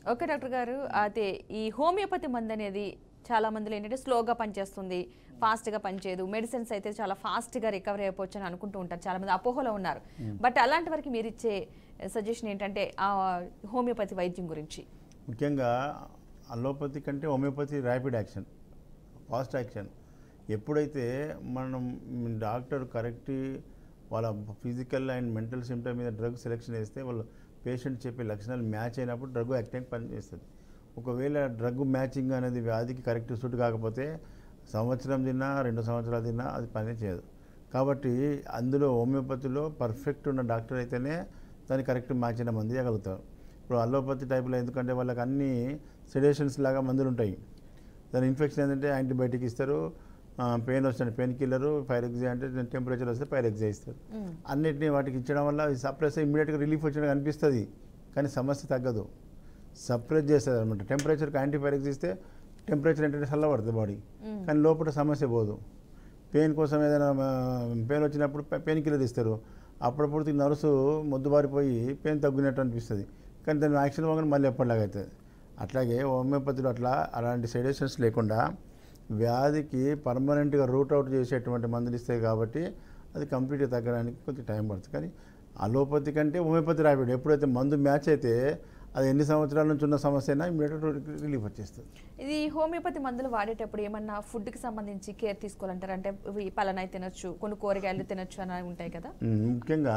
Okay doctor గారు అయితే ఈ హోమియోపతి మందు అనేది చాలా మందిలో ఏంటంటే స్లోగా పనిచేస్తుంది ఫాస్ట్గా పనిచేయదు మెడిసిన్స్ అయితే చాలా ఫాస్ట్గా రికవరీ అయిపోవచ్చు అని అనుకుంటూ ఉంటారు చాలా మంది అపోహలో ఉన్నారు బట్ అలాంటి వరకు మీరు ఇచ్చే సజెషన్ ఏంటంటే ఆ హోమియోపతి వైద్యం గురించి ముఖ్యంగా అలోపతి కంటే homeopathy rapid action fast action ఎప్పుడైతే మనం డాక్టర్ కరెక్ట్ వాళ్ళ ఫిజికల్ అండ్ మెంటల్ సిమ్టమ్ మీద డ్రగ్ సెలెక్షన్ వేస్తే వాళ్ళు పేషెంట్ చెప్పే లక్షణాలు మ్యాచ్ అయినప్పుడు డ్రగ్ యాక్టింగ్ పనిచేస్తుంది ఒకవేళ డ్రగ్ మ్యాచింగ్ అనేది వ్యాధికి కరెక్ట్ సూట్ కాకపోతే సంవత్సరం తిన్నా రెండు సంవత్సరాలు తిన్నా అది పని చేయదు కాబట్టి అందులో హోమియోపతిలో పర్ఫెక్ట్ ఉన్న డాక్టర్ అయితేనే దాన్ని కరెక్ట్ మ్యాచ్ అయిన మంది ఇవ్వగలుగుతారు ఇప్పుడు అలోపతి టైప్లో ఎందుకంటే వాళ్ళకి అన్ని సెడేషన్స్ లాగా మందులు ఉంటాయి దాని ఇన్ఫెక్షన్ ఏంటంటే యాంటీబయాటిక్ ఇస్తారు పెయిన్ వస్తుంది పెయిన్ కిల్లరు ఫైర్ ఎగ్జా అంటే టెంపరేచర్ వస్తే ఫైర్ ఎగ్జా ఇస్తారు అన్నిటిని వాటికి ఇచ్చడం వల్ల సప్రెస్ ఇమీడియట్గా రిలీఫ్ వచ్చినట్టు అనిపిస్తుంది కానీ సమస్య తగ్గదు సప్రెస్ చేస్తుంది అనమాట టెంపరేచర్కి యాంటీ ఫైర్ ఎగ్స్ ఇస్తే టెంపరేచర్ ఏంటంటే చల్లబడుతుంది బాడీ కానీ లోపల సమస్య పోదు పెయిన్ కోసం ఏదైనా పెయిన్ వచ్చినప్పుడు పెయిన్ కిల్లర్ ఇస్తారు అప్పుడప్పుడు ఈ నర్సు మొద్దుబారిపోయి పెయిన్ తగ్గినట్టు అనిపిస్తుంది కానీ దాని యాక్షన్ పోగానే మళ్ళీ ఎప్పటిలాగా అవుతుంది అట్లాగే హోమియోపతిలో అట్లా అలాంటి సెడేషన్స్ లేకుండా వ్యాధికి పర్మనెంట్గా రూట్ అవుట్ చేసేటువంటి మందులు ఇస్తాయి కాబట్టి అది కంప్లీట్గా తగ్గడానికి కొంచెం టైం పడుతుంది కానీ అలోపతి కంటే హోమియోపతి ర్యాపిడ్ ఎప్పుడైతే మందు మ్యాచ్ అయితే అది ఎన్ని సంవత్సరాల నుంచి ఉన్న సమస్య అయినా ఇమీడియట్ రిలీఫ్ వచ్చేస్తుంది ఇది హోమియోపతి మందులు వాడేటప్పుడు ఏమన్నా ఫుడ్కి సంబంధించి కేర్ తీసుకోవాలంటారు అంటే ఇవి పలానా తినొచ్చు కొన్ని కూరగాయలు తినొచ్చు అని ఉంటాయి కదా ఉమ్, ముఖ్యంగా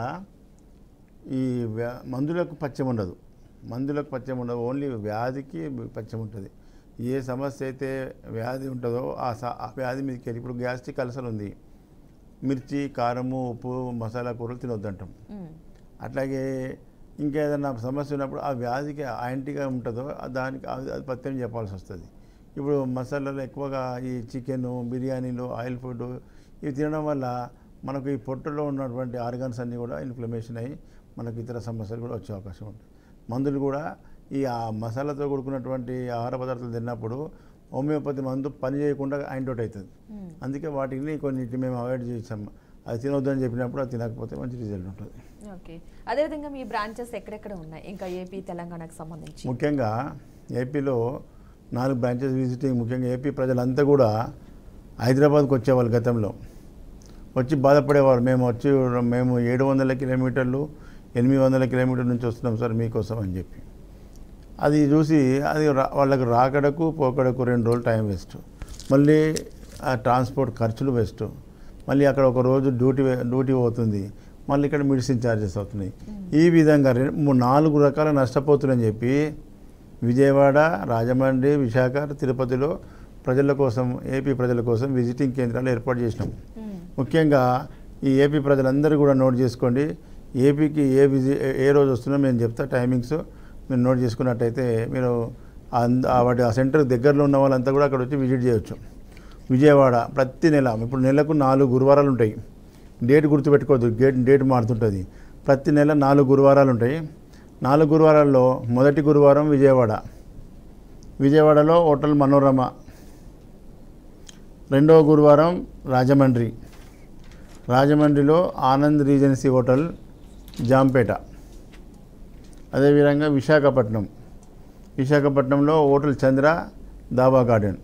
ఈ వ్యా- మందులకు పచ్చం ఉండదు మందులకు పచ్చం ఉండదు ఓన్లీ వ్యాధికి పచ్చం ఉంటుంది ఏ సమస్య అయితే వ్యాధి ఉంటుందో ఆ స- ఆ వ్యాధి మీదకి వెళ్ళి ఇప్పుడు గ్యాస్ట్రిక్ అల్సర్ ఉంది మిర్చి కారము ఉప్పు మసాలా కూరలు తినొద్దంటాం మ్మ్. అట్లాగే ఇంకేదైనా సమస్య ఉన్నప్పుడు ఆ వ్యాధికి యాంటీగా ఉంటుందో ఆ దానికి అది అది పత్యం చెప్పాల్సి వస్తుంది ఇప్పుడు మసాలాలు ఎక్కువగా ఈ చికెన్ బిర్యానీలు ఆయిల్ ఫుడ్ ఇవి తినడం వల్ల మనకు ఈ పొట్టలో ఉన్నటువంటి ఆర్గన్స్ అన్నీ కూడా ఇన్ఫ్లమేషన్ అయ్యి మనకు ఇతర సమస్యలు కూడా వచ్చే అవకాశం ఉంటుంది మందులు కూడా ఈ ఆ మసాలాతో కూడుకున్నటువంటి ఆహార పదార్థాలు తిన్నప్పుడు హోమియోపతి మందు పని చేయకుండా యాంటీడోట్ అవుతుంది మ్మ్. అందుకే వాటిని కొన్నిటిని మేము అవాయిడ్ చేసాం అది తినొద్దని చెప్పినప్పుడు అది తినకపోతే మంచి రిజల్ట్ ఉంటుంది ఓకే అదేవిధంగా మీ బ్రాంచెస్ ఎక్కడెక్కడ ఉన్నాయి ఇంకా ఏపీ తెలంగాణకు సంబంధించి ముఖ్యంగా ఏపీలో నాలుగు బ్రాంచెస్ విజిటింగ్ ముఖ్యంగా ఏపీ ప్రజలంతా కూడా హైదరాబాద్కి వచ్చేవాళ్ళు గతంలో వచ్చి బాధపడేవారు మేము వచ్చి మేము ఏడు వందల కిలోమీటర్లు ఎనిమిది వందల కిలోమీటర్ల నుంచి వస్తున్నాం సార్ మీకోసం అని చెప్పి అది చూసి అది రా- వాళ్ళకి రాకడకు పోకడకు రెండు రోజులు టైం వేస్ట్ మళ్ళీ ఆ ట్రాన్స్పోర్ట్ ఖర్చులు వేస్ట్ మళ్ళీ అక్కడ ఒక రోజు డ్యూటీ వే- డ్యూటీ పోతుంది మళ్ళీ ఇక్కడ మెడిసిన్ ఛార్జెస్ అవుతున్నాయి ఈ విధంగా రె- మూ- నాలుగు రకాల నష్టపోతున్నాయని చెప్పి విజయవాడ రాజమండ్రి విశాఖ తిరుపతిలో ప్రజల కోసం ఏపీ ప్రజల కోసం విజిటింగ్ కేంద్రాలు ఏర్పాటు చేసినాం మ్మ్. ముఖ్యంగా ఈ ఏపీ ప్రజలందరూ కూడా నోట్ చేసుకోండి ఏపీకి ఏ విజి ఏ రోజు వస్తుందో మేము చెప్తా టైమింగ్స్ మీరు నోట్ చేసుకున్నట్టయితే మీరు అంద- ఆ వాటి ఆ సెంటర్ దగ్గరలో ఉన్న వాళ్ళంతా కూడా అక్కడ వచ్చి విజిట్ చేయొచ్చు విజయవాడ ప్రతి నెల ఇప్పుడు నెలకు నాలుగు గురువారాలు ఉంటాయి డేట్ గుర్తుపెట్టుకోవద్దు గేట్ డేట్ మారుతుంటుంది ప్రతి నెల నాలుగు గురువారాలు ఉంటాయి నాలుగు గురువారాల్లో మొదటి గురువారం విజయవాడ విజయవాడలో హోటల్ మనోరమ రెండవ గురువారం రాజమండ్రి రాజమండ్రిలో ఆనంద్ రీజెన్సీ హోటల్ జాంపేట అదేవిధంగా విశాఖపట్నం విశాఖపట్నంలో హోటల్ చంద్ర దాబా గార్డెన్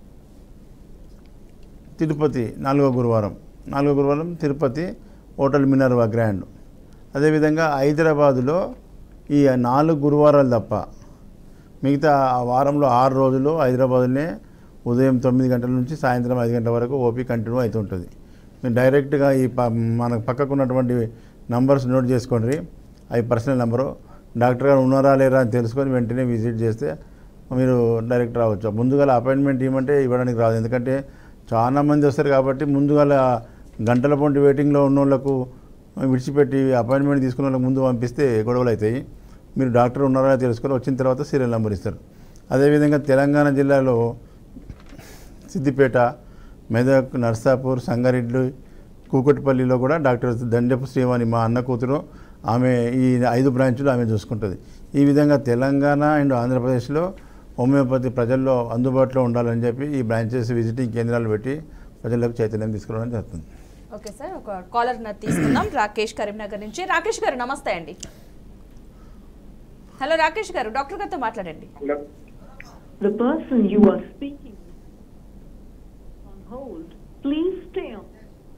తిరుపతి నాలుగో గురువారం నాలుగో గురువారం తిరుపతి హోటల్ మినర్వా గ్రాండ్ అదేవిధంగా హైదరాబాదులో ఈ నాలుగు గురువారాలు తప్ప మిగతా ఆ వారంలో ఆరు రోజులు హైదరాబాద్లోనే ఉదయం తొమ్మిది గంటల నుంచి సాయంత్రం ఐదు గంటల వరకు ఓపీ కంటిన్యూ అవుతుంటుంది మీరు డైరెక్ట్గా ఈ ప మనకు పక్కకు ఉన్నటువంటి నంబర్స్ నోట్ చేసుకోండి అవి పర్సనల్ నెంబరు డాక్టర్ గారు ఉన్నారా లేరా అని తెలుసుకొని వెంటనే విజిట్ చేస్తే మీరు డైరెక్ట్ రావచ్చు ముందుగా అపాయింట్మెంట్ ఇవ్వమంటే ఇవ్వడానికి రాదు ఎందుకంటే చాలా మంది వస్తారు కాబట్టి ముందుగా గంటల పొంటి వెయిటింగ్లో ఉన్న వాళ్ళకు విడిచిపెట్టి అపాయింట్మెంట్ తీసుకున్న వాళ్ళకి ముందు పంపిస్తే గొడవలు అవుతాయి మీరు డాక్టర్ ఉన్నారా అని తెలుసుకొని వచ్చిన తర్వాత సీరియల్ నెంబర్ ఇస్తారు అదేవిధంగా తెలంగాణ జిల్లాలో సిద్దిపేట మెదక్ నర్సాపూర్ సంగారెడ్డి కూకట్పల్లిలో కూడా డాక్టర్ దండపు శ్రీవాణి మా అన్న కూతురు ఆమె ఈ ఐదు బ్రాంచులు ఆమె చూసుకుంటుంది ఈ విధంగా తెలంగాణ అండ్ ఆంధ్రప్రదేశ్లో హోమియోపతి ప్రజల్లో అందుబాటులో ఉండాలని చెప్పి ఈ బ్రాంచెస్ విజిటింగ్ కేంద్రాలు పెట్టి ప్రజలకు చైతన్యం తీసుకురావడం జరుగుతుంది ఓకే సార్ ఒక కాలర్ తీసుకుందాం రాకేష్ కరీంనగర్ నుంచి రాకేష్ గారు నమస్తే అండి హలో రాకేష్ గారు డాక్టర్ గారితో మాట్లాడండి hello The person you are speaking with on hold. Please stay on.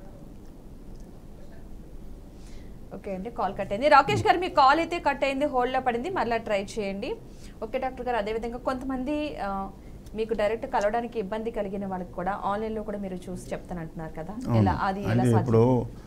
Okay అండి కాల్ కట్ అయింది రాకేష్ గారు మీ కాల్ అయితే కట్ అయింది హోల్డ్లో పడింది మళ్ళీ ట్రై చేయండి ఓకే డాక్టర్ గారు అదేవిధంగా కొంతమంది ఆ, మీకు డైరెక్ట్ కలవడానికి ఇబ్బంది కలిగిన వాళ్ళకి కూడా ఆన్లైన్లో కూడా మీరు చూసి చెప్తానంటున్నారు కదా ఎలా అది ఎలా అంటే సాధ్యం ఇప్పుడు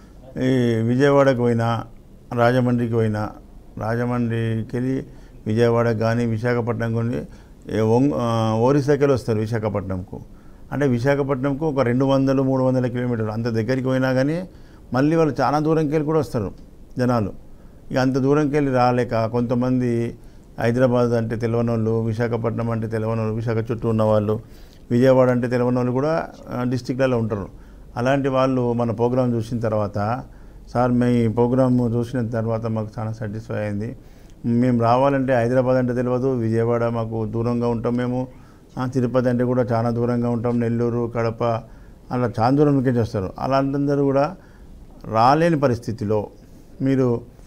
ఈ విజయవాడకు పోయినా రాజమండ్రికి పోయినా రాజమండ్రికి వెళ్ళి విజయవాడకు కానీ విశాఖపట్నం కానీ ఏ ఒంగ్ ఆ, ఓరిసాకెళ్ళి వస్తారు విశాఖపట్నంకు అంటే విశాఖపట్నంకు ఒక రెండు వందలు మూడు వందల కిలోమీటర్లు అంత దగ్గరికి పోయినా కానీ మళ్ళీ వాళ్ళు చాలా దూరంకి వెళ్ళి కూడా వస్తారు జనాలు ఇక అంత దూరంకి వెళ్ళి రాలేక కొంతమంది హైదరాబాద్ అంటే తెలియని వాళ్ళు విశాఖపట్నం అంటే తెలియని వాళ్ళు విశాఖ చుట్టూ ఉన్న వాళ్ళు విజయవాడ అంటే తెలియని వాళ్ళు కూడా డిస్టిక్లలో ఉంటారు అలాంటి వాళ్ళు మన ప్రోగ్రాం చూసిన తర్వాత సార్ మీ ప్రోగ్రామ్ చూసిన తర్వాత మాకు చాలా సాటిస్ఫై అయింది మేము రావాలంటే హైదరాబాద్ అంటే తెలియదు విజయవాడ మాకు దూరంగా ఉంటాం మేము ఆ, తిరుపతి అంటే కూడా చాలా దూరంగా ఉంటాం నెల్లూరు కడప అలా చాలా దూరం నుంచి వస్తారు అలాంటిందరూ కూడా రాలేని పరిస్థితిలో మీరు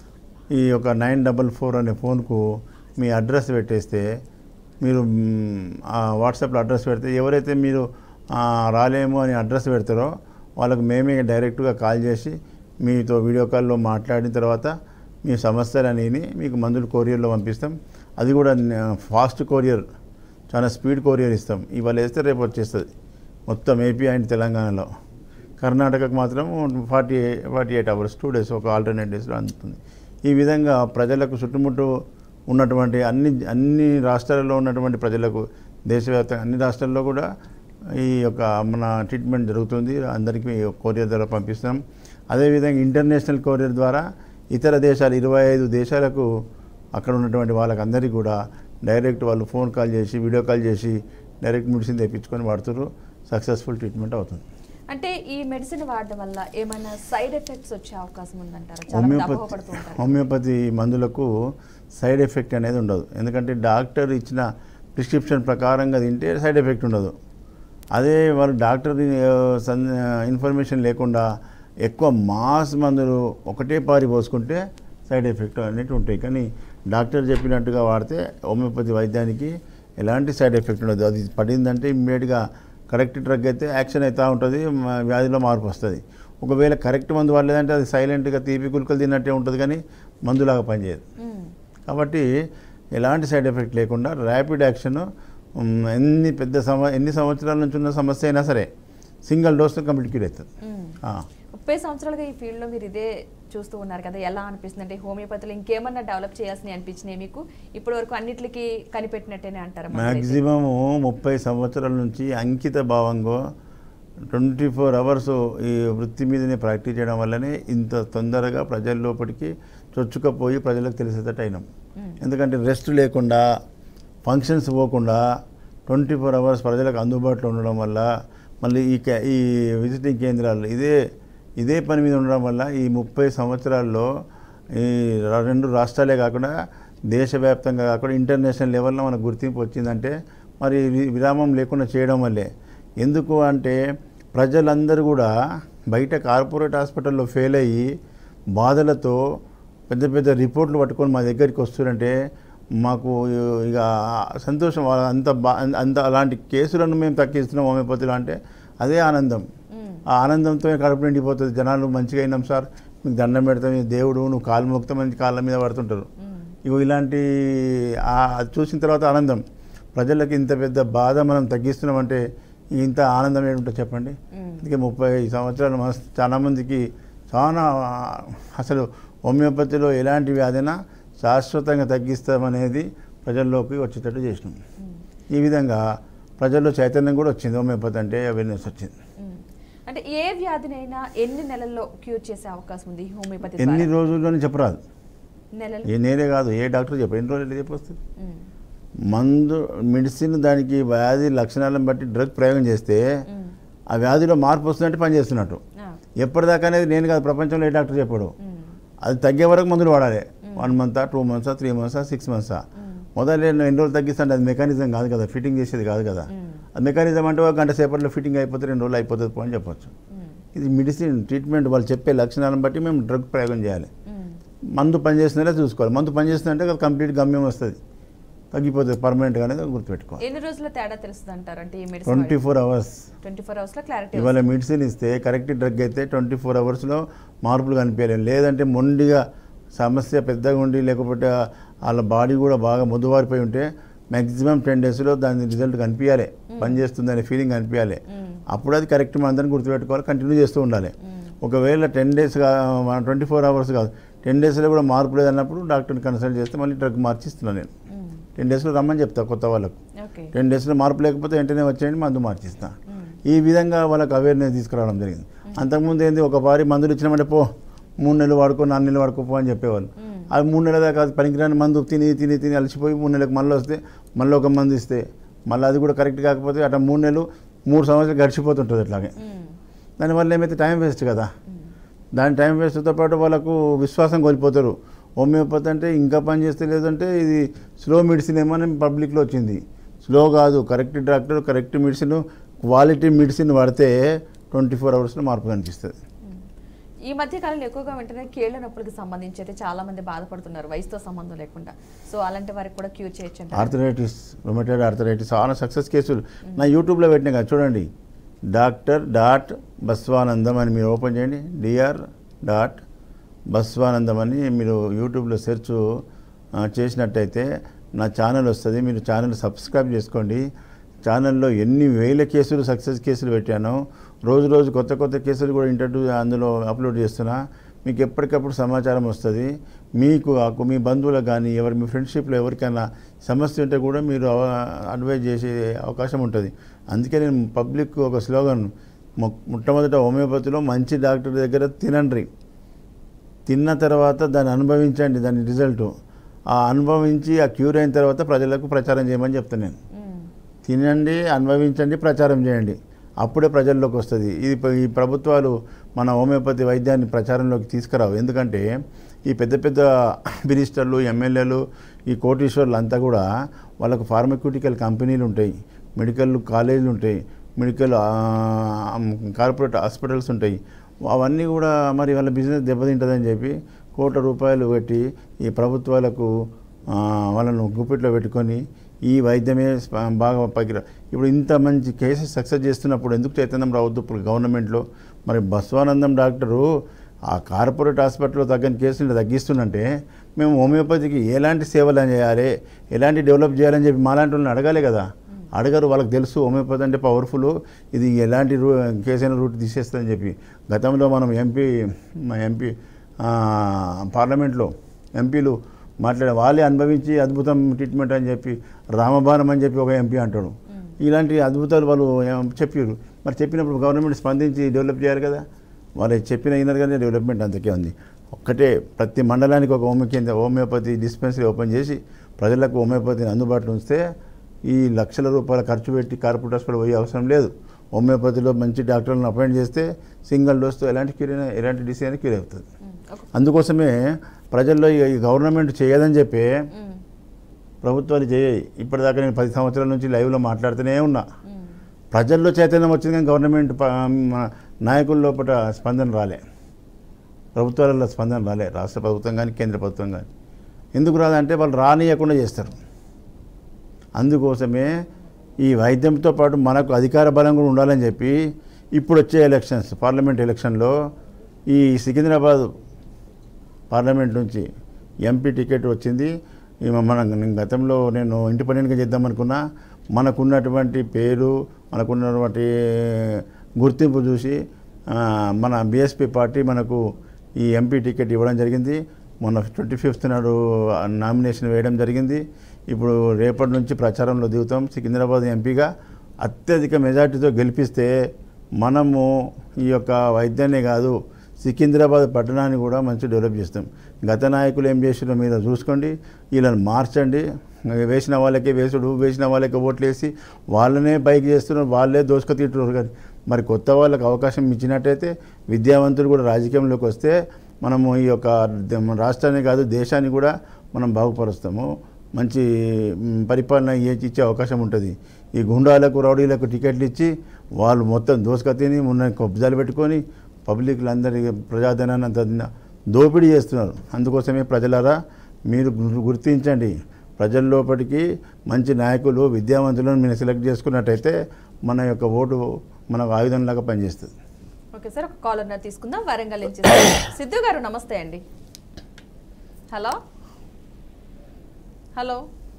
ఈ యొక్క నైన్ డబల్ ఫోర్ అనే ఫోన్కు మీ అడ్రస్ పెట్టేస్తే మీరు మ్, ఆ వాట్సాప్లో అడ్రస్ పెడితే ఎవరైతే మీరు ఆ, రాలేము అని అడ్రస్ పెడతారో వాళ్ళకు మేమే డైరెక్ట్గా కాల్ చేసి మీతో వీడియో కాల్లో మాట్లాడిన తర్వాత మీ సమస్యలని మీకు మందులు కొరియర్లో పంపిస్తాం అది కూడా న- ఫాస్ట్ కొరియర్ చాలా స్పీడ్ కొరియర్ ఇస్తాం ఇవాళ వేస్తే రేపు వచ్చేస్తుంది మొత్తం ఏపీ అండ్ తెలంగాణలో కర్ణాటకకు మాత్రం forty forty eight hours two days ఒక ఆల్టర్నేట్ డేస్లో అందుతుంది ఈ విధంగా ప్రజలకు చుట్టుముట్టు ఉన్నటువంటి అన్ని అన్ని రాష్ట్రాలలో ఉన్నటువంటి ప్రజలకు దేశవ్యాప్తంగా అన్ని రాష్ట్రాల్లో కూడా ఈ యొక్క మన ట్రీట్మెంట్ జరుగుతుంది అందరికీ కొరియర్ ద్వారా పంపిస్తాం అదేవిధంగా ఇంటర్నేషనల్ కొరియర్ ద్వారా ఇతర దేశాలు ఇరవై ఐదు దేశాలకు అక్కడ ఉన్నటువంటి వాళ్ళకి అందరికీ కూడా డైరెక్ట్ వాళ్ళు ఫోన్ కాల్ చేసి వీడియో కాల్ చేసి డైరెక్ట్ మెడిసిన్ తెప్పించుకొని వాడుతారు సక్సెస్ఫుల్ ట్రీట్మెంట్ అవుతుంది అంటే ఈ మెడిసిన్ వాడడం వల్ల ఏమైనా సైడ్ ఎఫెక్ట్స్ వచ్చే అవకాశం ఉందంటారా చాలా మంది అపోహపడుతూ హోమియోపతి ఉంటారు హోమియోపతి మందులకు సైడ్ ఎఫెక్ట్ అనేది ఉండదు ఎందుకంటే డాక్టర్ ఇచ్చిన ప్రిస్క్రిప్షన్ ప్రకారంగా తింటే సైడ్ ఎఫెక్ట్ ఉండదు అదే వాళ్ళు డాక్టర్ ఇన్ఫర్మేషన్ లేకుండా ఎక్కువ మాస్ మందులు ఒకటే పారి పోసుకుంటే సైడ్ ఎఫెక్ట్ అనేవి ఉంటాయి కానీ డాక్టర్ చెప్పినట్టుగా వాడితే హోమియోపతి వైద్యానికి ఎలాంటి సైడ్ ఎఫెక్ట్ ఉండదు అది పడిందంటే ఇమ్మీడియట్గా కరెక్ట్ డ్రగ్ అయితే యాక్షన్ అవుతూ ఉంటుంది మ- వ్యాధిలో మార్పు వస్తుంది ఒకవేళ కరెక్ట్ మందు వాడలేదంటే అది సైలెంట్గా తీపి కులుకలు తిన్నట్టే ఉంటుంది కానీ మందులాగా పనిచేయదు మ్మ్. కాబట్టి ఎలాంటి సైడ్ ఎఫెక్ట్ లేకుండా ర్యాపిడ్ యాక్షన్ ఉమ్, ఎన్ని పెద్ద సమ ఎన్ని సంవత్సరాల నుంచి ఉన్న సమస్య అయినా సరే సింగిల్ డోస్తో కంప్లీట్ క్యూర్ అవుతుంది మ్మ్. ఆ. ముప్పై సంవత్సరాలుగా ఈ ఫీల్డ్లో మీరు ఇదే చూస్తూ ఉన్నారు కదా ఎలా అనిపిస్తుంది అంటే హోమియోపతిలో ఇంకేమన్నా డెవలప్ చేయాల్సినవి అనిపించినాయి మీకు ఇప్పటి వరకు అన్నిటికీ కనిపెట్టినట్టేనే అంటారా మందులైతే? మ్యాక్సిమము ముప్పై సంవత్సరాల నుంచి అంకిత భావంగా ట్వంటీ ఫోర్ అవర్స్ ఈ వృత్తి మీదనే ప్రాక్టీస్ చేయడం వల్లనే ఇంత తొందరగా ప్రజల లోపలికి చొచ్చుకపోయి ప్రజలకు తెలిసేటట్టు అయినాం మ్మ్. ఎందుకంటే రెస్ట్ లేకుండా ఫంక్షన్స్ పోకుండా ట్వంటీ ఫోర్ అవర్స్ ప్రజలకు అందుబాటులో ఉండడం వల్ల మళ్ళీ ఈ కే- ఈ విజిటింగ్ కేంద్రాలు ఇదే ఇదే పని మీద ఉండడం వల్ల ఈ ముప్పై సంవత్సరాల్లో ఈ ర- రెండు రాష్ట్రాలే కాకుండా దేశవ్యాప్తంగా కాకుండా ఇంటర్నేషనల్ లెవెల్లో మనకు గుర్తింపు వచ్చిందంటే మరి వి- విరామం లేకుండా చేయడం వల్లే ఎందుకు అంటే ప్రజలందరూ కూడా బయట కార్పొరేట్ హాస్పిటల్లో ఫెయిల్ అయ్యి బాధలతో పెద్ద పెద్ద రిపోర్ట్లు పట్టుకొని మా దగ్గరికి వస్తున్నారంటే మాకు ఇక సంతోషం వాళ్ళ అంత బా అంత అలాంటి కేసులను మేము తగ్గిస్తున్నాం హోమియోపతిలో అంటే అదే ఆనందం మ్మ్. ఆ ఆనందంతో కడుపు నిండిపోతుంది జనాలు మంచిగా అయినాం సార్ మీకు దండం పెడతాం ఈ దేవుడు నువ్వు కాలు మోక్తామని కాళ్ళ మీద పడుతుంటారు మ్మ్. ఇగో ఇలాంటి ఆ- అది చూసిన తర్వాత ఆనందం ప్రజలకు ఇంత పెద్ద బాధ మనం తగ్గిస్తున్నామంటే ఇంత ఆనందం ఏంటో చెప్పండి మ్మ్. అందుకే ముప్పై సంవత్సరాలు మన చాలామందికి చాలా అసలు హోమియోపతిలో ఎలాంటి వ్యాధైనా శాశ్వతంగా తగ్గిస్తామనేది ప్రజల్లోకి వచ్చేటట్టు చేసినాం మ్మ్. ఈ విధంగా ప్రజల్లో చైతన్యం కూడా వచ్చింది హోమియోపతి అంటే అవేర్నెస్ వచ్చింది మ్మ్. అంటే ఏ వ్యాధినైనా ఎన్ని నెలల్లో క్యూర్ చేసే అవకాశం ఉంది ఈ హోమియోపతి ఎన్ని ద్వారా? రోజుల్లోనే చెప్పరాదు నెలలు ఏ నేనే కాదు ఏ డాక్టర్ చెప్పరు ఎన్ని రోజులు చెప్పొస్తుంది మ్మ్. మందు మెడిసిన్ దానికి వ్యాధి లక్షణాలను బట్టి డ్రగ్ ప్రయోగం చేస్తే మ్మ్. ఆ వ్యాధిలో మార్పు వస్తుందంటే పని చేస్తున్నట్టు ఆ. ఎప్పటిదాకా అనేది నేను కాదు ప్రపంచంలో ఏ డాక్టర్ చెప్పాడు మ్మ్. అది తగ్గే వరకు మందులు వాడాలి వన్ మంతా టూ మంత్సా త్రీ మంత్సా సిక్స్ మంత్సా మ్మ్. మొదలు ఎన్ని రోజులు తగ్గిస్తుంటే అది మెకానిజం కాదు కదా ఫిట్టింగ్ చేసేది కాదు కదా మ్మ్. అది మెకానిజం అంటే ఒక గంట సేపట్లో ఫిట్టింగ్ అయిపోతే రెండు రోజులు అయిపోతుంది పో అని చెప్పొచ్చు మ్మ్. ఇది మెడిసిన్ ట్రీట్మెంట్ వాళ్ళు చెప్పే లక్షణాలను బట్టి మేము డ్రగ్ ప్రయోగం చేయాలి మ్మ్. మందు పనిచేస్తుందంటే చూసుకోవాలి మందు పనిచేస్తుందంటే అది కంప్లీట్ గమ్యం వస్తుంది తగ్గిపోతుంది పర్మనెంట్గా అనేది గుర్తుపెట్టుకోవాలి ఎన్ని రోజుల తేడా తెలుస్తుంది అంటారు అంటే ఈ medicine twenty four hours twenty four hours లో క్లారిటీ ఇవాళ మెడిసిన్ ఇస్తే కరెక్ట్ డ్రగ్ అయితే ట్వంటీ ఫోర్ అవర్స్లో మార్పులు కనిపించలేదు లేదంటే మొండిగా సమస్య పెద్దగా ఉండి లేకపోతే వాళ్ళ బాడీ కూడా బాగా ముద్దువారిపోయి ఉంటే మ్యాక్సిమం టెన్ డేస్లో దాని రిజల్ట్ కనిపించాలి పనిచేస్తుంది అనే ఫీలింగ్ కనిపించాలి అప్పుడు అది కరెక్ట్ మందని గుర్తుపెట్టుకోవాలి కంటిన్యూ చేస్తూ ఉండాలి ఒకవేళ ten days twenty four hours కాదు టెన్ డేస్లో కూడా మార్పు లేదన్నప్పుడు డాక్టర్ని కన్సల్ట్ చేస్తే మళ్ళీ డ్రగ్ మార్చిస్తున్నాను నేను టెన్ డేస్లో రమ్మని చెప్తా కొత్త వాళ్ళకు ఓకే టెన్ డేస్లో మార్పు లేకపోతే వెంటనే వచ్చేయండి మందు మార్చిస్తా ఈ విధంగా వాళ్ళకి అవేర్నెస్ తీసుకురావడం జరిగింది అంతకుముందు ఏంది ఒక వారి మందులు ఇచ్చినామంటే పో మూడు నెలలు వాడుకో నాలుగు నెలలు వాడుకో పో అని చెప్పేవాళ్ళు అది మూడు నెలల దాకా అది పనికిరాని మందు తిని తిని తిని అలసిపోయి మూడు నెలలకు మళ్ళీ వస్తే మళ్ళీ ఒక మందు ఇస్తే మళ్ళీ అది కూడా కరెక్ట్ కాకపోతే అట్లా మూడు నెలలు మూడు సంవత్సరాలు గడిచిపోతుంటుంది అట్లాగే దానివల్ల ఏమైతే టైం వేస్ట్ కదా దాని టైం వేస్ట్తో పాటు వాళ్ళకు విశ్వాసం కోల్పోతారు హోమియోపతి అంటే ఇంకా పని చేస్తే లేదంటే ఇది స్లో మెడిసిన్ ఏమో అని పబ్లిక్లో వచ్చింది స్లో కాదు correct doctor correct medicine quality medicine వాడితే ట్వంటీ ఫోర్ అవర్స్లో మార్పు కనిపిస్తుంది ఈ మధ్య కాలంలో ఎక్కువగా వెంటనే కీళ్ళ నొప్పులకు సంబంధించి అయితే చాలా మంది బాధపడుతున్నారు వయసుతో సంబంధం లేకుండా సో అలాంటి వారికి కూడా క్యూర్ చేయొచ్చు అంటారు ఆర్థరైటిస్ రొమటైడ్ ఆర్థరైటిస్ చాలా సక్సెస్ కేసులు నా యూట్యూబ్లో పెట్టినా కదా చూడండి డాక్టర్ డాట్ బస్వానందం అని మీరు ఓపెన్ చేయండి డిఆర్ డాట్ బస్వానందం అని మీరు యూట్యూబ్లో సెర్చ్ ఆ, చేసినట్టయితే నా ఛానల్ వస్తుంది మీరు ఛానల్ సబ్స్క్రైబ్ చేసుకోండి ఛానల్లో ఎన్ని వేల కేసులు సక్సెస్ కేసులు పెట్టానో రోజు రోజు కొత్త కొత్త కేసులు కూడా ఇంటర్వ్యూ అందులో అప్లోడ్ చేస్తున్నా మీకు ఎప్పటికప్పుడు సమాచారం వస్తుంది మీకు ఆ- మీ బంధువులకు కానీ ఎవరి మీ ఫ్రెండ్షిప్లో ఎవరికైనా సమస్య ఉంటే కూడా మీరు అవ- అడ్వైజ్ చేసే అవకాశం ఉంటుంది అందుకే నేను పబ్లిక్ ఒక స్లోగన్ మొ- మొట్టమొదట హోమియోపతిలో మంచి డాక్టర్ దగ్గర తినండి తిన్న తర్వాత దాన్ని అనుభవించండి దాని రిజల్ట్ ఆ అనుభవించి ఆ క్యూర్ అయిన తర్వాత ప్రజలకు ప్రచారం చేయమని చెప్తాను నేను మ్మ్. తినండి అనుభవించండి ప్రచారం చేయండి అప్పుడే ప్రజల్లోకి వస్తుంది ఇది ప- ఈ ప్రభుత్వాలు మన హోమియోపతి వైద్యాన్ని ప్రచారంలోకి తీసుకురావు ఎందుకంటే ఈ పెద్ద పెద్ద మినిస్టర్లు ఎమ్మెల్యేలు ఈ కోటీశ్వర్లు అంతా కూడా వాళ్ళకు ఫార్మక్యూటికల్ కంపెనీలు ఉంటాయి మెడికల్ కాలేజీలు ఉంటాయి మెడికల్ ఆ, కార్పొరేట్ హాస్పిటల్స్ ఉంటాయి అవన్నీ కూడా మరి వాళ్ళ బిజినెస్ దెబ్బతింటుందని చెప్పి కోట్ల రూపాయలు పెట్టి ఈ ప్రభుత్వాలకు ఆ, వాళ్ళను గుప్పిట్లో పెట్టుకొని ఈ వైద్యమే స్ప- బాగా పగిర ఇప్పుడు ఇంత మంచి కేసెస్ సక్సెస్ చేస్తున్నప్పుడు ఎందుకు చైతన్యం రావద్దు ఇప్పుడు గవర్నమెంట్లో మరి బస్వానందం డాక్టరు ఆ కార్పొరేట్ హాస్పిటల్లో తగ్గని కేసులు తగ్గిస్తుందంటే మేము హోమియోపతికి ఎలాంటి సేవలు చేయాలి ఎలాంటి డెవలప్ చేయాలని చెప్పి మాలాంటి వాళ్ళని అడగాలి కదా అడగరు వాళ్ళకి తెలుసు హోమియోపతి అంటే పవర్ఫుల్ ఇది ఎలాంటి రూ కేసైన రూట్ తీసేస్తుందని చెప్పి గతంలో మనం ఎంపీ మా ఎంపీ ఆ, పార్లమెంట్లో ఎంపీలు మాట్లాడే వాళ్ళే అనుభవించి అద్భుతం ట్రీట్మెంట్ అని చెప్పి రామబాణం అని చెప్పి ఒక ఎంపీ అంటాడు ఇలాంటి అద్భుతాలు వాళ్ళు ఏం చెప్పారు మరి చెప్పినప్పుడు గవర్నమెంట్ స్పందించి డెవలప్ చేయాలి కదా వాళ్ళు చెప్పిన అయినారు కానీ డెవలప్మెంట్ అంతకే ఉంది ఒక్కటే ప్రతి మండలానికి ఒక హోమియో కేంద్ర హోమియోపతి డిస్పెన్సరీ ఓపెన్ చేసి ప్రజలకు హోమియోపతిని అందుబాటులో ఉంచితే ఈ లక్షల రూపాయల ఖర్చు పెట్టి కార్పొరేట్ హాస్పిటల్ పోయే అవసరం లేదు హోమియోపతిలో మంచి డాక్టర్లను అపాయింట్ చేస్తే సింగిల్ డోస్తో ఎలాంటి క్యూర్ అయినా ఎలాంటి డిసీజ్ అయినా క్యూర్ అవుతుంది మ్మ్. ఒక- అందుకోసమే ప్రజల్లో ఈ ఈ గవర్నమెంట్ చేయదని చెప్పి మ్మ్. ప్రభుత్వాలు చేయాయి ఇప్పటిదాకా నేను పది సంవత్సరాల నుంచి లైవ్లో మాట్లాడుతూనే ఉన్నా మ్మ్. ప్రజల్లో చైతన్యం వచ్చింది కానీ గవర్నమెంట్ ప- మన నాయకుల లోపల స్పందన రాలే ప్రభుత్వాలలో స్పందన రాలే రాష్ట్ర ప్రభుత్వం కానీ కేంద్ర ప్రభుత్వం కానీ ఎందుకు రాదంటే వాళ్ళు రానియకుండా చేస్తారు అందుకోసమే ఈ వైద్యంతో పాటు మనకు అధికార బలం కూడా ఉండాలని చెప్పి ఇప్పుడు వచ్చే ఎలక్షన్స్ పార్లమెంట్ ఎలక్షన్లో ఈ సికింద్రాబాద్ పార్లమెంట్ నుంచి ఎంపీ టికెట్ వచ్చింది ఈ మన నేను గతంలో నేను ఇండిపెండెంట్గా చేద్దాం అనుకున్నా మనకున్నటువంటి పేరు మనకున్నటువంటి గుర్తింపు చూసి ఆ, మన బీఎస్పీ పార్టీ మనకు ఈ ఎంపీ టికెట్ ఇవ్వడం జరిగింది మొన్న ట్వంటీ ఫిఫ్త్ నాడు నామినేషన్ వేయడం జరిగింది ఇప్పుడు రేపటి నుంచి ప్రచారంలో దిగుతాం సికింద్రాబాద్ ఎంపీగా అత్యధిక మెజార్టీతో గెలిపిస్తే మనము ఈ యొక్క వైద్యాన్నే కాదు సికింద్రాబాద్ పట్టణాన్ని కూడా మంచి డెవలప్ చేస్తాం గత నాయకులు ఏం చేసినా మీరు చూసుకోండి వీళ్ళని మార్చండి వేసిన వాళ్ళకే వేసుడు వేసిన వాళ్ళకే ఓట్లు వేసి వాళ్ళనే బైక్ చేస్తున్నారు వాళ్ళే దోసుక తింటున్నారు కానీ మరి కొత్త వాళ్ళకి అవకాశం ఇచ్చినట్టయితే విద్యావంతులు కూడా రాజకీయంలోకి వస్తే మనము ఈ యొక్క మన రాష్ట్రాన్ని కాదు దేశాన్ని కూడా మనం బాగుపరుస్తాము మంచి మ్, పరిపాలన ఏ- ఇచ్చే అవకాశం ఉంటుంది ఈ గుండాలకు రౌడీలకు టికెట్లు ఇచ్చి వాళ్ళు మొత్తం దోసుక తిని మొన్న కబ్జాలు పెట్టుకొని పబ్లిక్లందరి ప్రజాధనాన్ని అంత దోపిడీ చేస్తున్నారు అందుకోసమే ప్రజలారా మీరు గు- గుర్తించండి ప్రజల లోపలికి మంచి నాయకులు విద్యావంతులను మీరు సెలెక్ట్ చేసుకున్నట్టయితే మన యొక్క ఓటు మనకు ఆయుధంలాగా పనిచేస్తుంది ఓకే సార్ ఒక కాలర్ తీసుకుందాం వరంగల్ నుంచి సిద్ధు గారు నమస్తే అండి హలో హలో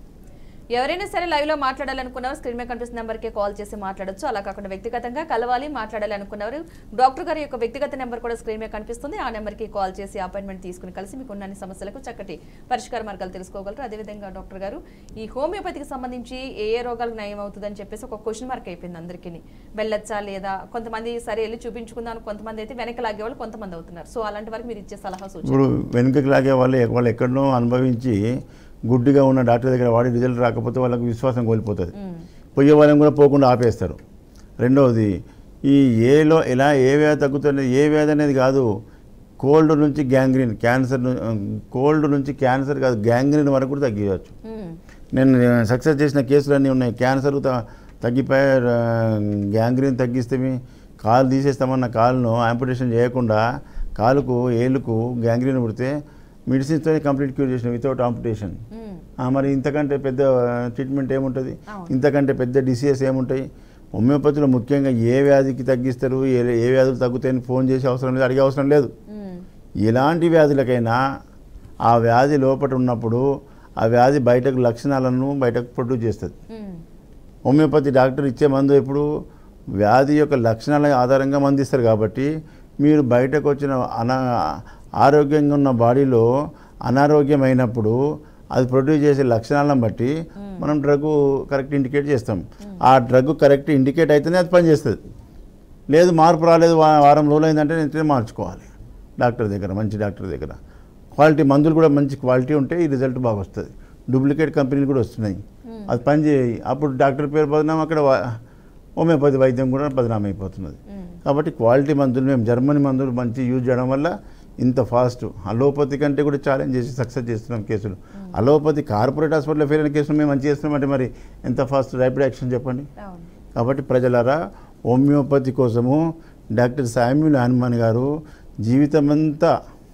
ఎవరైనా సరే లైవ్ లో మాట్లాడాలనుకున్నవారు స్క్రీన్ మీద కనిపిస్తున్న నెంబర్కి కాల్ చేసి మాట్లాడొచ్చు అలా కాకుండా వ్యక్తిగతంగా కలవాలి మాట్లాడాలి అనుకున్నవారు డాక్టర్ గారి యొక్క వ్యక్తిగత నెంబర్ కూడా స్క్రీన్ మీద కనిపిస్తుంది ఆ నెంబర్కి కాల్ చేసి అపాయింట్మెంట్ తీసుకుని కలిసి మీకు ఉన్న అన్ని సమస్యలకు చక్కటి పరిష్కార మార్గాలు తెలుసుకోగలరు అదేవిధంగా డాక్టర్ గారు ఈ హోమియోపతికి సంబంధించి ఏ ఏ రోగాలకు నయం అవుతుందని చెప్పేసి ఒక క్వశ్చన్ మార్క్ అయిపోయింది అందరికీ వెళ్ళొచ్చా లేదా కొంతమంది సరే వెళ్ళి చూపించుకుందాం కొంతమంది అయితే వెనక లాగే వాళ్ళు కొంతమంది అవుతున్నారు సో అలాంటి వారికి మీరు ఇచ్చే సలహా సూచన ఇప్పుడు వెనుకకి లాగే వాళ్ళు ఎ- వాళ్ళు ఎక్కడనో అనుభవించి గుడ్డిగా ఉన్న డాక్టర్ దగ్గర వాడి రిజల్ట్ రాకపోతే వాళ్ళకి విశ్వాసం కోల్పోతుంది మ్మ్. పోయే వాళ్ళని కూడా పోకుండా ఆపేస్తారు రెండవది ఈ ఏలో ఎలా ఏ వ్యాధి తగ్గుతుంది ఏ వ్యాధి అనేది కాదు కోల్డ్ నుంచి గ్యాంగ్రీన్ క్యాన్సర్ ను- కోల్డ్ నుంచి క్యాన్సర్ కాదు గ్యాంగ్రీన్ వరకు కూడా తగ్గించవచ్చు మ్మ్. నేను సక్సెస్ చేసిన కేసులు అన్నీ ఉన్నాయి క్యాన్సర్ త- తగ్గిపోయి గ్యాంగ్రీన్ తగ్గిస్తే మీ కాలు తీసేస్తామన్న కాలును ఆంపిటేషన్ చేయకుండా కాలుకు ఏలుకు గ్యాంగ్రీన్ పుడితే మెడిసిన్స్తోనే కంప్లీట్ క్యూర్ చేసిన వితౌట్ ఆంపిటేషన్ మ్మ్. మరి ఇంతకంటే పెద్ద ట్రీట్మెంట్ ఏముంటుంది అవును. ఇంతకంటే పెద్ద డిసీజెస్ ఏముంటాయి హోమియోపతిలో ముఖ్యంగా ఏ వ్యాధికి తగ్గిస్తారు ఏ ఏ వ్యాధులు తగ్గుతాయని ఫోన్ చేసే అవసరం లేదు అడిగే అవసరం లేదు మ్మ్. ఎలాంటి వ్యాధులకైనా ఆ వ్యాధి లోపల ఉన్నప్పుడు ఆ వ్యాధి బయటకు లక్షణాలను బయటకు ప్రొడ్యూస్ చేస్తుంది మ్మ్. హోమియోపతి డాక్టర్ ఇచ్చే మందు ఎప్పుడు వ్యాధి యొక్క లక్షణాల ఆధారంగా మందు ఇస్తారు కాబట్టి మీరు బయటకు వచ్చిన అనా ఆరోగ్యంగా ఉన్న బాడీలో అనారోగ్యమైనప్పుడు అది ప్రొడ్యూస్ చేసే లక్షణాలను బట్టి మనం డ్రగ్ కరెక్ట్ ఇండికేట్ చేస్తాం ఆ డ్రగ్ కరెక్ట్ ఇండికేట్ అయితేనే అది పనిచేస్తుంది లేదు మార్పు రాలేదు వా- వారం రోజులు అయిందంటే నేను మార్చుకోవాలి డాక్టర్ దగ్గర మంచి డాక్టర్ దగ్గర క్వాలిటీ మందులు కూడా మంచి క్వాలిటీ ఉంటే ఈ రిజల్ట్ బాగా వస్తుంది డూప్లికేట్ కంపెనీలు కూడా వస్తున్నాయి అది పని చేయి అప్పుడు డాక్టర్ పేరు బదనాం అక్కడ వా- హోమియోపతి వైద్యం కూడా బదనాం అయిపోతున్నది మ్మ్. కాబట్టి క్వాలిటీ మందులు మేము జర్మనీ మందులు మంచి యూజ్ చేయడం వల్ల ఇంత ఫాస్ట్ అలోపతి కంటే కూడా ఛాలెంజ్ చేసి సక్సెస్ చేస్తున్నాం కేసులు అలోపతి కార్పొరేట్ హాస్పిటల్లో ఫెయిల్ అయిన కేసులు మేము మంచి చేస్తున్నాం అంటే మరి ఎంత ఫాస్ట్ ర్యాపిడ్ యాక్షన్ చెప్పండి అవును కాబట్టి ప్రజలారా హోమియోపతి కోసము డాక్టర్ శామ్యుల్ హనుమాన్ గారు జీవితమంతా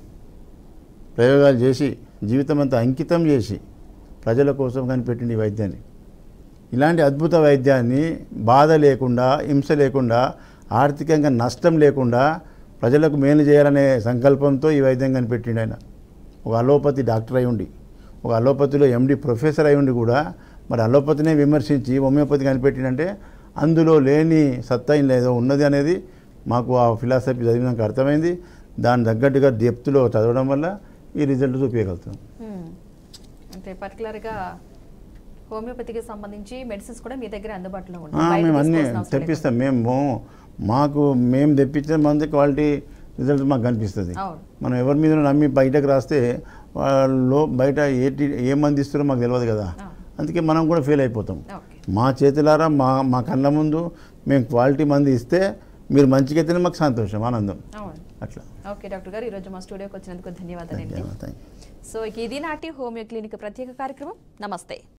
ప్రయోగాలు చేసి జీవితమంతా అంకితం చేసి ప్రజల కోసం కనిపెట్టింది ఈ వైద్యాన్ని ఇలాంటి అద్భుత వైద్యాన్ని బాధ లేకుండా హింస లేకుండా ఆర్థికంగా నష్టం లేకుండా ప్రజలకు మేలు చేయాలనే సంకల్పంతో ఈ వైద్యం కనిపెట్టిండు ఆయన ఒక అలోపతి డాక్టర్ అయి ఉండి ఒక అలోపతిలో ఎండి ప్రొఫెసర్ అయి ఉండి కూడా మరి అలోపతినే విమర్శించి హోమియోపతి కనిపెట్టిండంటే అందులో లేని సత్తా ఇందులో ఏదో ఉన్నది అనేది మాకు ఆ ఫిలాసఫీ చదివినాక అర్థమైంది దాని తగ్గట్టుగా డెప్త్లో చదవడం వల్ల ఈ రిజల్ట్ చూపించగలుగుతాం మ్మ్. అంటే పర్టికులర్గా హోమియోపతికి సంబంధించి మెడిసిన్స్ కూడా మీ దగ్గర అందుబాటులో ఆ, ఉంటాయి బయట మేము అన్నీ తీసుకోవాల్సిన అవసరం లేదు. తెప్పిస్తాం మేము మాకు మేము తెప్పించిన మంది క్వాలిటీ రిజల్ట్ మాకు కనిపిస్తుంది అవును మనం ఎవరి మీద నమ్మి బయటకు రాస్తే వాళ్ళు బయట ఏ టీ- ఏ మంది ఇస్తారో మాకు తెలియదు కదా అవును. అందుకే మనం కూడా ఫెయిల్ అయిపోతాం ఓకే మా చేతులారా మా మా కళ్ళ ముందు మేము క్వాలిటీ మంది ఇస్తే మీరు మంచిగా అయితేనే మాకు సంతోషం ఆనందం అవును అట్లా ఓకే డాక్టర్ గారు ఈరోజు మా స్టూడియోకి వచ్చినందుకు ధన్యవాదాలండి థ్యాంక్ యూ సో ఇక ఇది నాటి హోమియో క్లినిక్ ప్రత్యేక కార్యక్రమం నమస్తే